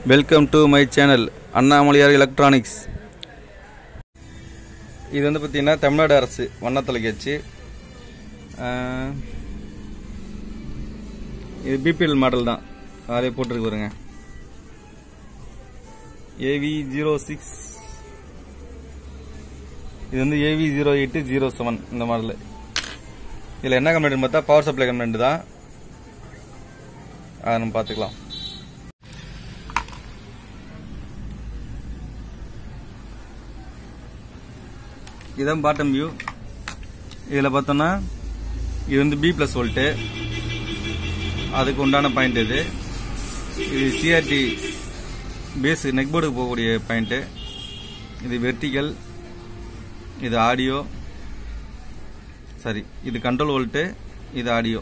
welcome to my channel Annamalaiyar electronics இது வந்து பார்த்தீங்கன்னா தமிழ்நாடு அரசு வண்ண தொலைக்காட்சி ஆஹ், இது பிபிஎல் மாடல் தான் அதிலே போட்டிருக்கு பாருங்க ஏவி ஜீரோ சிக்ஸ் இது வந்து AV zero eight zero seven இந்த மாடல் இதில் என்ன கம்ப்ளைண்ட் பார்த்தா பவர் சப்ளை கம்ப்ளைண்ட் தான் அதை நம்ம பார்த்துக்கலாம் இதான் பாட்டம் வியூ இதில் பார்த்தோம்னா இது வந்து பி ப்ளஸ் வோல்ட்டு அதுக்கு உண்டான பாயிண்ட் இது இது சிஆர்டி பேஸ் நெக் போர்டுக்கு போகக்கூடிய பாயிண்ட்டு இது வெர்டிக்கல் இது ஆடியோ சரி இது கண்ட்ரோல் வோல்ட்டு இது ஆடியோ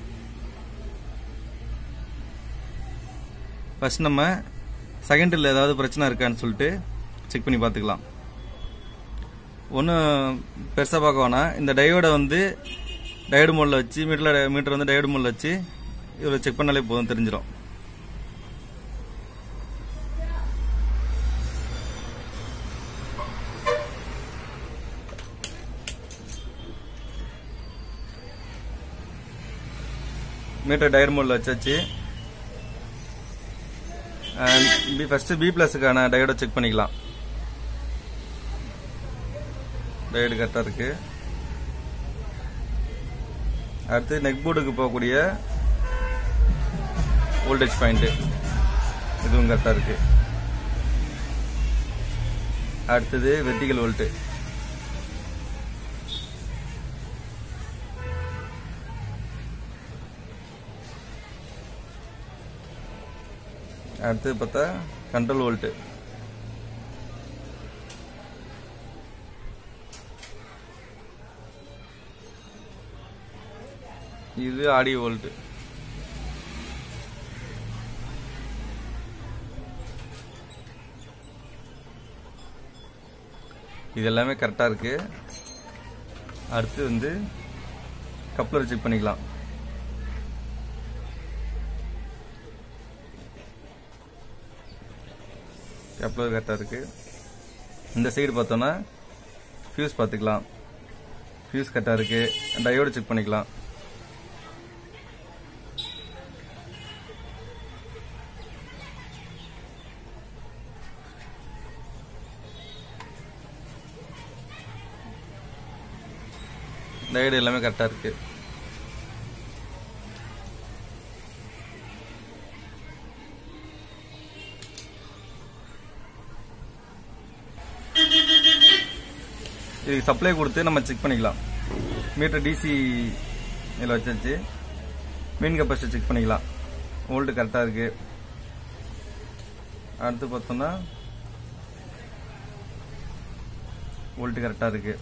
ஃபர்ஸ்ட் நம்ம செகண்டில் ஏதாவது பிரச்சனை இருக்கான்னு சொல்லிட்டு செக் பண்ணி பார்த்துக்கலாம் ஒன்றும் பெருசாக பார்க்க வேணாம் இந்த டயோடை வந்து டயோடு மோடில் வச்சு மீட்டரில் மீட்டர் வந்து டயோடு மோடில் வச்சு இதில் செக் பண்ணாலே போதும் தெரிஞ்சிடும் மீட்டர் டயர் மோடில் வச்சாச்சு பி ஃபர்ஸ்ட் பி பிளஸுக்கான டயோடை செக் பண்ணிக்கலாம் டயோடு கரெக்டாக இருக்கு அடுத்து நெக் போர்டுக்கு போகக்கூடிய வோல்டேஜ் பாயிண்ட் இதுவும் கரெக்டாக இருக்கு அடுத்தது வெர்டிகல் வோல்ட்டு அடுத்து பார்த்தா கண்ட்ரோல் வோல்ட்டு இது ஆடியோ வோல்ட்டு இது எல்லாமே கரெக்டாக இருக்கு அடுத்து வந்து கப்ளர் செக் பண்ணிக்கலாம் கப்ளர் கரெக்டாக இருக்கு இந்த சைடு பார்த்தோன்னா ஃபியூஸ் பார்த்துக்கலாம் ஃபியூஸ் கரெக்டாக இருக்கு டயோடு செக் பண்ணிக்கலாம் டயர்டு எல்லாமே கரெக்டாக இருக்கு இதுக்கு சப்ளை கொடுத்து நம்ம செக் பண்ணிக்கலாம் மீட்டர் டிசி இதில் வச்சாச்சு மீன் கெப்பாசிட்டி செக் பண்ணிக்கலாம் வோல்ட்டு கரெக்டாக இருக்கு அடுத்து பார்த்தோம்னா வோல்ட்டு கரெக்டாக இருக்கு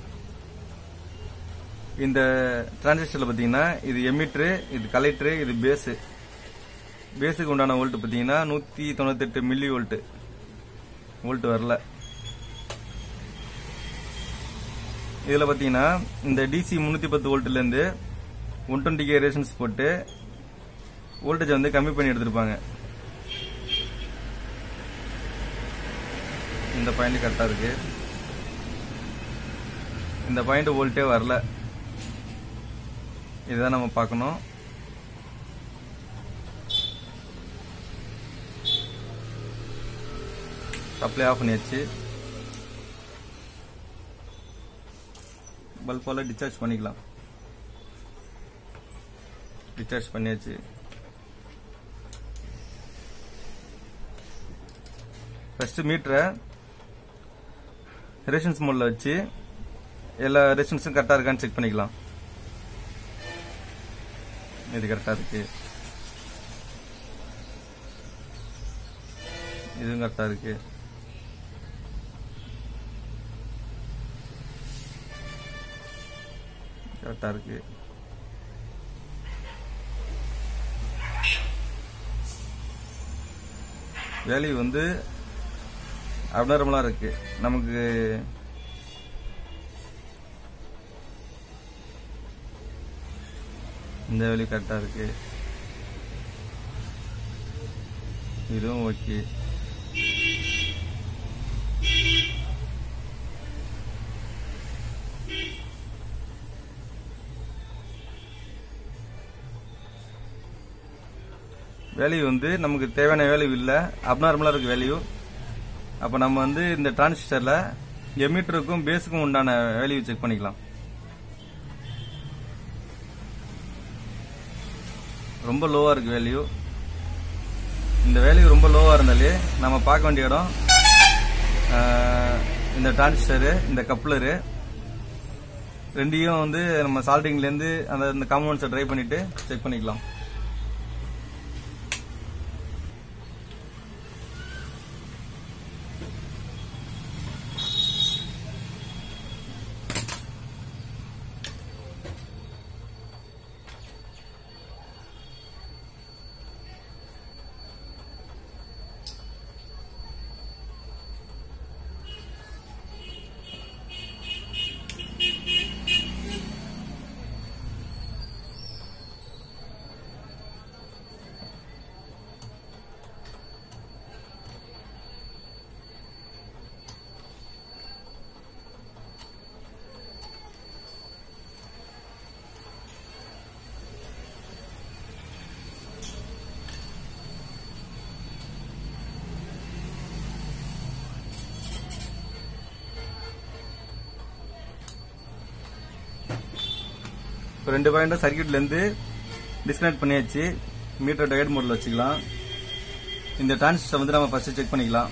இந்த டிரான்சிஸ்டர்ல பாத்தீங்கன்னா இது எமிட்ரு இது கலெக்டரு இது பேஸு பேஸுக்கு உண்டான வோல்ட் பாத்தீங்கன்னா நூத்தி தொண்ணூத்தெட்டு மில்லி வோல்ட் வோல்ட் வரல இதுல பாத்தீங்கன்னா இந்த டிசி முன்னூத்தி பத்து வோல்ட்ல இருந்து ஒன் டுவெண்ட்டி கே ரேஷன்ஸ் போட்டு வோல்டேஜ் வந்து கம்மி பண்ணி எடுத்திருப்பாங்க இந்த பாயிண்ட் கரெக்டா இருக்கு இந்த பாயிண்ட் வோல்ட்டே வரல இதுதான் நம்ம பார்க்கணும் சப்ளை ஆஃப் பண்ணியாச்சு பல்பால டிஸ்சார்ஜ் பண்ணிக்கலாம் டிஸ்சார்ஜ் பண்ணியாச்சு ஃபர்ஸ்ட் மீட்டரை ரேஷன்ஸ் மோட்ல வச்சு எல்லா ரேஷன்ஸும் கரெக்டாக இருக்கான்னு செக் பண்ணிக்கலாம் இது கரெக்டாக இருக்கு இதுவும் கரெக்டாக இருக்கு கரெக்டாக இருக்கு வேல்யூ வந்து அப்நார்மலாக இருக்கு நமக்கு இந்த வேல்யூ கரெக்டாக இருக்கு இதுவும் ஓகே வேல்யூ வந்து நமக்கு தேவையான வேல்யூ இல்லை அப்நார்மலாக இருக்கு வேல்யூ அப்போ நம்ம வந்து இந்த டிரான்சிஸ்டரில் எமீட்டருக்கும் பேஸுக்கும் உண்டான வேல்யூ செக் பண்ணிக்கலாம் ரொம்ப லோவாக இருக்கு வேல்யூ இந்த வேல்யூ ரொம்ப லோவாக இருந்தாலே நம்ம பார்க்க வேண்டிய இடம் ஆஹ், இந்த டிரான்சிஸ்டரு இந்த கப்ளரு ரெண்டையும் வந்து நம்ம சால்டிங்லேருந்து அந்த இந்த காம்பவுண்ட்ஸை ட்ரை பண்ணிட்டு செக் பண்ணிக்கலாம் இப்போ ரெண்டு பாயிண்ட்டும் சர்க்கியூட்லேருந்து டிஸ்கனெக்ட் பண்ணியாச்சு மீட்டர் டயட் மோடில் வச்சுக்கலாம் இந்த டிரான்சிஸ்டர் வந்து நம்ம ஃபர்ஸ்ட் செக் பண்ணிக்கலாம்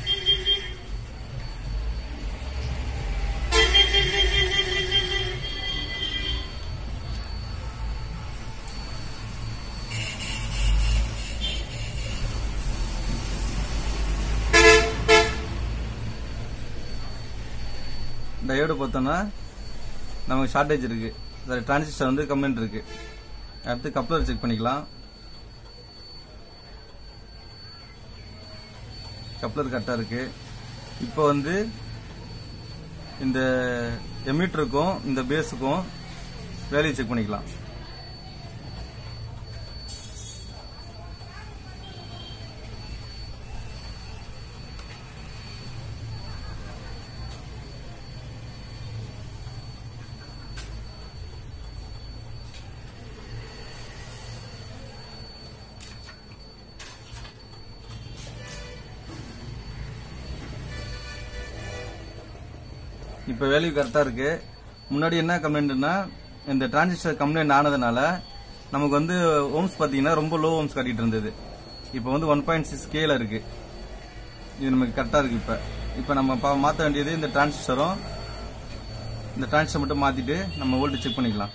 டயோடு பார்த்தோம்னா நமக்கு ஷார்டேஜ் இருக்கு டிரான்சிஸ்டர் வந்து கம்ப்ளைண்ட் இருக்கு அடுத்து கப்ளர் செக் பண்ணிக்கலாம் கப்ளர் கரெக்டாக இருக்கு இப்போ வந்து இந்த எமீட்டருக்கும் இந்த பேஸுக்கும் வேல்யூ செக் பண்ணிக்கலாம் இப்போ வேல்யூ கரெக்டாக இருக்கு முன்னாடி என்ன கம்ப்ளைண்ட்னா இந்த டிரான்சிஸ்டர் கம்ப்ளைண்ட் ஆனதுனால நமக்கு வந்து ஓம்ஸ் பார்த்தீங்கன்னா ரொம்ப லோ ஓம்ஸ் காட்டிட்டு இருந்தது இப்போ வந்து ஒன் பாயிண்ட் சிக்ஸ் கேல இருக்கு இது நமக்கு கரெக்டாக இருக்கு இப்போ இப்போ நம்ம பா- மாற்ற வேண்டியது இந்த டிரான்சிஸ்டரும் இந்த டிரான்சிஸ்டர் மட்டும் மாற்றிட்டு நம்ம வோல்ட் செக் பண்ணிக்கலாம்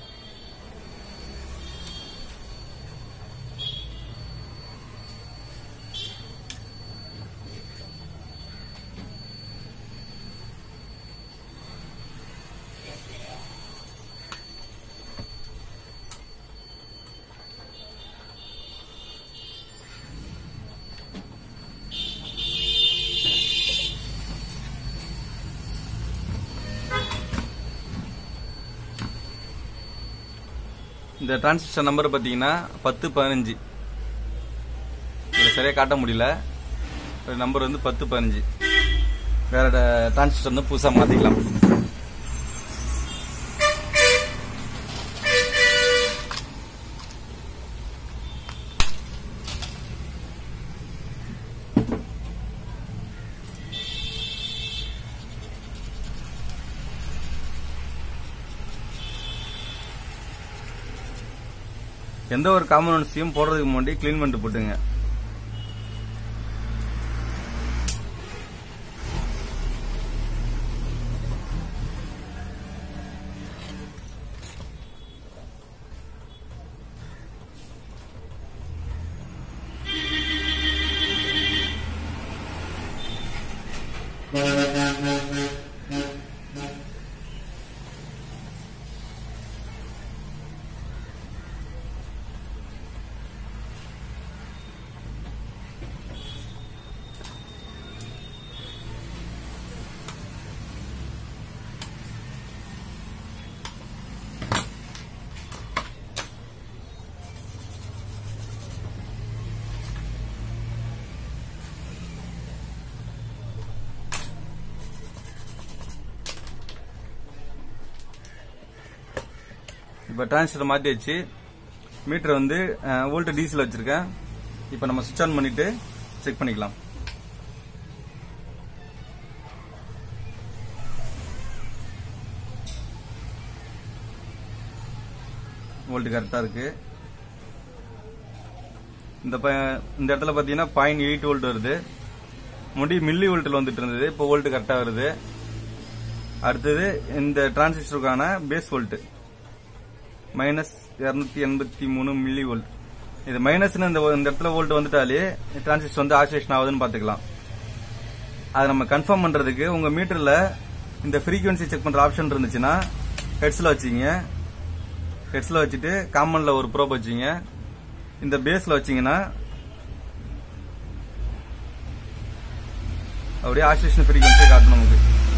இந்த டிரான்சிஸ்டர் நம்பர் பார்த்தீங்கன்னா பத்து பதினஞ்சு இதில் சரியாக காட்ட முடியல நம்பர் வந்து பத்து பதினஞ்சு வேற டிரான்சிஸ்டர் வந்து புதுசாக மாற்றிக்கலாம் எந்த ஒரு காம்பனன்ஸையும் போடுறதுக்கு முன்னாடி க்ளீன் பண்ணிட்டு போட்டுங்க இப்போ டிரான்சிஸ்டர் மாற்றி வச்சு மீட்டர் வந்து வோல்ட் டீசல் வச்சிருக்கேன் இப்போ நம்ம சுவிட்ச் ஆன் பண்ணிட்டு செக் பண்ணிக்கலாம் வோல்ட் கரெக்டாக இருக்கு இந்த ப- இந்த இடத்துல பார்த்தீங்கன்னா பாயிண்ட் எயிட் வோல்ட் வருது முடி மில்லி வோல்ட்டில் வந்துட்டு இருந்தது இப்போ வோல்ட் கரெக்டாக வருது அடுத்தது இந்த டிரான்சிஸ்டருக்கான பேஸ் வோல்ட் மைனஸ் இருநூத்தி எண்பத்தி மூணு மில்லி வோல்ட் இது மைனஸ்னு இந்த இந்த இடத்துல வோல்ட் வந்துட்டாலே டிரான்சிஸ்டர் வந்து ஆசிலேஷன் ஆகுதுன்னு பார்த்துக்கலாம் அதை நம்ம கன்ஃபார்ம் பண்றதுக்கு உங்க மீட்டர்ல இந்த ஃப்ரீக்வன்சி செக் பண்ற ஆப்ஷன் இருந்துச்சுன்னா ஹெட்ஸ்ல வச்சீங்க ஹெட்ஸ்ல வச்சுட்டு காமன்ல ஒரு ப்ரோப் வச்சீங்க இந்த பேஸ்ல வச்சீங்கன்னா அப்படியே ஆசிலேஷன் ஃப்ரீக்வன்சி காட்டும் நமக்கு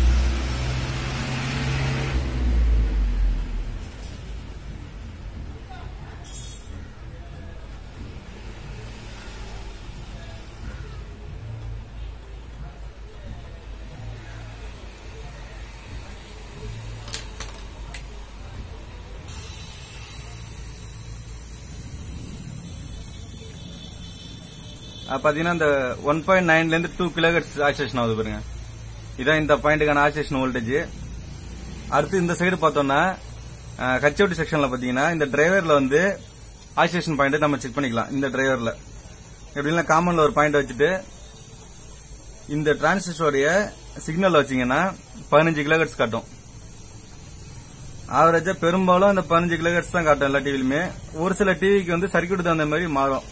அது பாத்தீங்கன்னா இந்த ஒன் பாயிண்ட் நைன்ல இருந்து டூ கிலோஹெட்ஸ் ஆக்சிலேஷன் ஆகுது பாருங்க இதான் இந்த பாயிண்ட்டுக்கான ஆக்சிலேஷன் வோல்டேஜ் அடுத்து இந்த சைடு பார்த்தோம்னா கச்சோட்டி செக்ஷன்ல பாத்தீங்கன்னா இந்த டிரைவர்ல வந்து ஆக்சிலேஷன் பாயிண்ட் நம்ம செக் பண்ணிக்கலாம் இந்த டிரைவர்ல எப்படின்னா காமன்ல ஒரு பாயிண்ட் வச்சுட்டு இந்த டிரான்சிஸ்டருடைய சிக்னல் வச்சீங்கன்னா பதினஞ்சு கிலோஹெட்ஸ் காட்டும் ஆவரேஜா பெரும்பாலும் இந்த பதினஞ்சு கிலோஹெட்ஸ் தான் காட்டும் எல்லா டிவிலுமே ஒரு சில டிவிக்கு வந்து சர்க்கியூட் தகுந்த மாதிரி மாறும்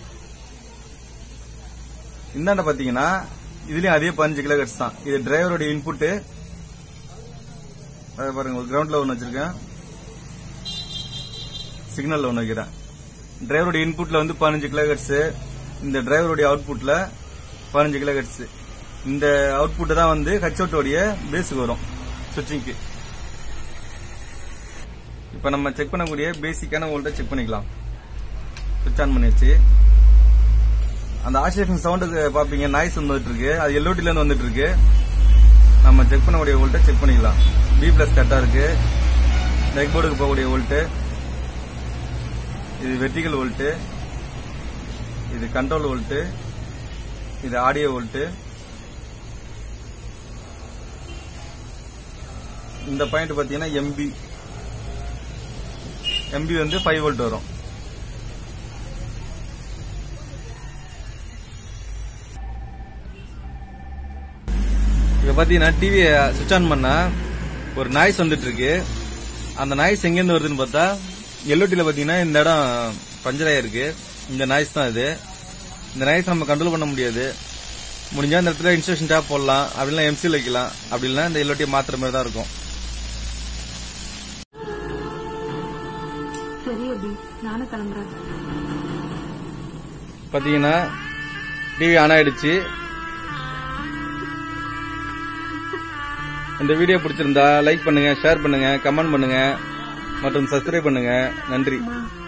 இந்தாண்ட பாத்தீங்கன்னா இதுலயும் அதே பதினஞ்சு கிலோஹெட்ஸ் தான் இது டிரைவரோட இன்புட் பாருங்க ஒரு கிரவுண்ட்ல ஒன்று வச்சிருக்கேன் சிக்னல்ல ஒன்று வைக்கிறேன் டிரைவரோட இன்புட்ல வந்து பதினஞ்சு கிலோஹெட்ஸ் இந்த டிரைவருடைய அவுட்புட்ல பதினஞ்சு கிலோஹெட்ஸ் இந்த அவுட்புட் தான் வந்து ஹச்அவுட்டோடைய பேஸுக்கு வரும் சுவிட்சிங்க்கு இப்போ நம்ம செக் பண்ணக்கூடிய பேசிக்கான வோல்ட்டை செக் பண்ணிக்கலாம் சுவிட்ச் ஆன் பண்ணியாச்சு அந்த ஆசிலேஷன் சவுண்டுக்கு பாப்பீங்க நாய்ஸ் வந்துட்டு இருக்கு அது எல்ஓடில இருந்து வந்துட்டு இருக்கு நம்ம செக் பண்ணக்கூடிய வோல்ட்டை செக் பண்ணிக்கலாம் பி பிளஸ் கரெக்டா இருக்கு நெக் போர்டுக்கு போகக்கூடிய வோல்ட்டு இது வெர்டிகல் வோல்ட்டு இது கண்ட்ரோல் வோல்ட்டு இது ஆடியோ வோல்ட்டு இந்த பாயிண்ட் பாத்தீங்கன்னா எம்பி எம்பி வந்து ஃபைவ் வோல்ட் வரும் இப்ப பாத்தீங்கன்னா டிவியை சுவிட்ச் ஆன் பண்ணா ஒரு நாய்ஸ் வந்துட்டு இருக்கு அந்த நாய்ஸ் எங்கேருந்து வருதுன்னு பார்த்தா எல்ஓடியில் பாத்தீங்கன்னா இந்த இடம் பஞ்சர் ஆயிருக்கு இந்த நாய்ஸ் தான் இது இந்த நாய்ஸ் நம்ம கண்ட்ரோல் பண்ண முடியாது முடிஞ்சா இந்த இடத்துல இன்ஸ்டேஷன் டேப் போடலாம் அப்படிலாம் எம்சியில் வைக்கலாம் அப்படி இல்லைன்னா இந்த எல்ஓடியை மாத்துற மாதிரி தான் இருக்கும் சரி அபி நானும் கிளம்புறேன் பாத்தீங்கன்னா டிவி ஆன் ஆயிடுச்சு இந்த வீடியோ பிடிச்சிருந்தா லைக் பண்ணுங்க ஷேர் பண்ணுங்க கமெண்ட் பண்ணுங்க மற்றும் சப்ஸ்கிரைப் பண்ணுங்க நன்றி அம்மா